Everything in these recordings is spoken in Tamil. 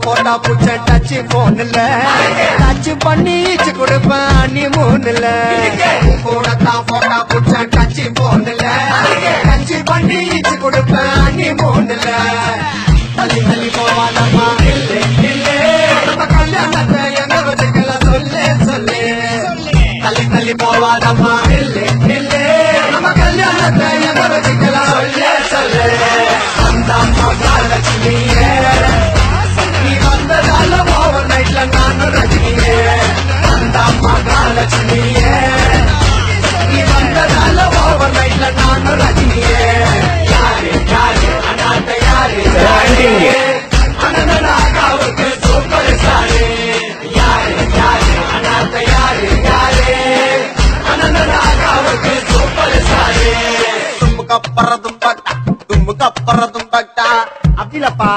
போட்டா புச்ச டச் போன்ல டச் பண்ணி ஈச்சு கொடுப்பேன் நீ மூணுல கூட தான் போட்டா புச்ச டச் போன்ல டச் பண்ணி ஈச்சு கொடுப்பேன் நீ மூணுல தள்ளி தள்ளி போவாதம்மா இல்ல இல்ல நம்ம கல்யாணத்தை எங்க வச்சுக்கலாம் சொல்லு சொல்லு தள்ளி தள்ளி போவாதம்மா இல்ல இல்ல நம்ம கல்யாணத்தை எங்க வச்சுக்கலாம் சொல்லு சொல்லு அந்த மகாலட்சுமியே நீ வந்ததால ஓவர் நைட்ல நானும் ரஜினியே அந்த மகாலட்சுமியே நீ வந்ததால ஓவர் நைட்ல நானும் ரஜினியே யாரு யாரு அண்ணாத்த யாரு Branding. அண்ணனாகாவுக்கு சூப்பர் ஸ்டாரு யாரு யாரு அண்ணாத்த யாரு யாரு அண்ணனாகாவுக்கு சூப்பர் ஸ்டாரு தும்புக்கு அப்புறதும் பட்டா தும்புக்கு அப்புறதும் பட்டா அப்படிலப்பா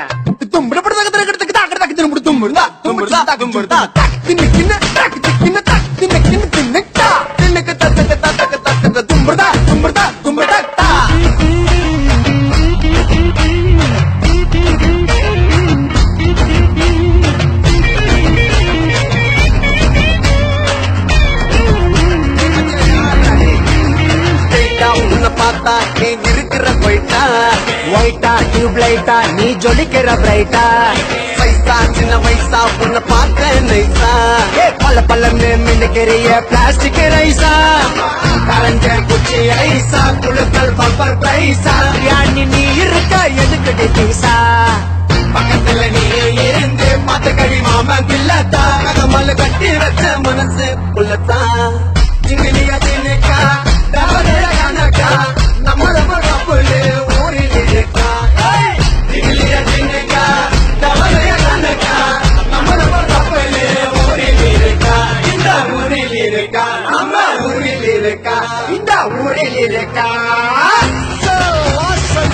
உன்னை பார்த்தா நீ இருக்கிற போயிட்டா ஒயிட்டா டியூப் லைட்டா நீ ஜொலிக்கிற பிரைட்டா வயசா சின்ன வயசா உன்னை பார்க்க நைசா பல பல்லன்னு மின்னுக்கிறிய பிளாஸ்டிக் ரைசா கரஞ்ச குச்சி ஐசா குழுக்கள் பம்பர் பைசா பிரியாணி நீ இருக்க எதுக்கடி பைசா பக்கத்துல நீ இருந்து பார்த்த கழி மாமன் கில்லத்தா ககமல் கட்டி வச்ச மனசு புள்ளத்தா ஜிங்கிலியா தின்னுக்கா டபரே கணக்கா நம்ம நம்ம கப்புலு ஊரில் இருக்கா ஜிங்கிலியா தின்னுக்கா டபரே கணக்கா நம்ம நம்ம கப்புலு ஊரில் இருக்கா இந்த ஊரில் இருக்கா நம்ம ஊரில் இருக்கா இந்த ஊரில் இருக்கா So awesome.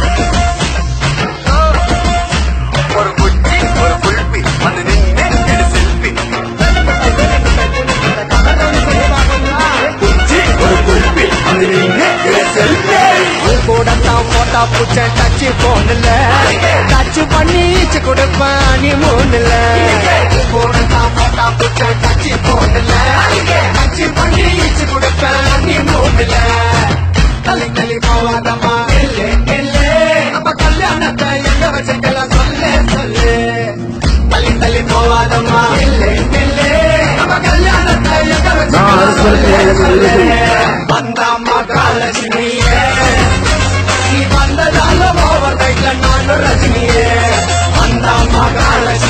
ஒரு குச்சி ஒரு குல்பி வந்து நின்று எடு செல்ஃபி குச்சி ஒரு குல்பி வந்து நின்று எடு செல்ஃபி கூட தான் போட்டா புச்ச டச் போன்ல டச் பண்ணி ஈச்சு கொடுப்பேன் நீ மூணுல கூட தான் போட்டா புச்ச டச் போன்ல டச் பண்ணி ஈச்சு கொடுப்பேன் நீ மூணுல தள்ளி தள்ளி போவாதம்மா இல்ல இல்ல நம்ம கல்யாணத்தை எங்க வச்சுக்கலாம் சொல்லு சொல்லு தள்ளி தள்ளி போவாதம்மா இல்ல இல்ல நம்ம கல்யாணத்தை எங்க நான் அரசியல் வச்சுக்கலாம் சொல்லு செய்யறது வந்தம்மா காலட்சுமியே நீ வந்ததால ஓவர் நைட்ல நானும் ரஜினியே வந்தம்மா காலட்சுமி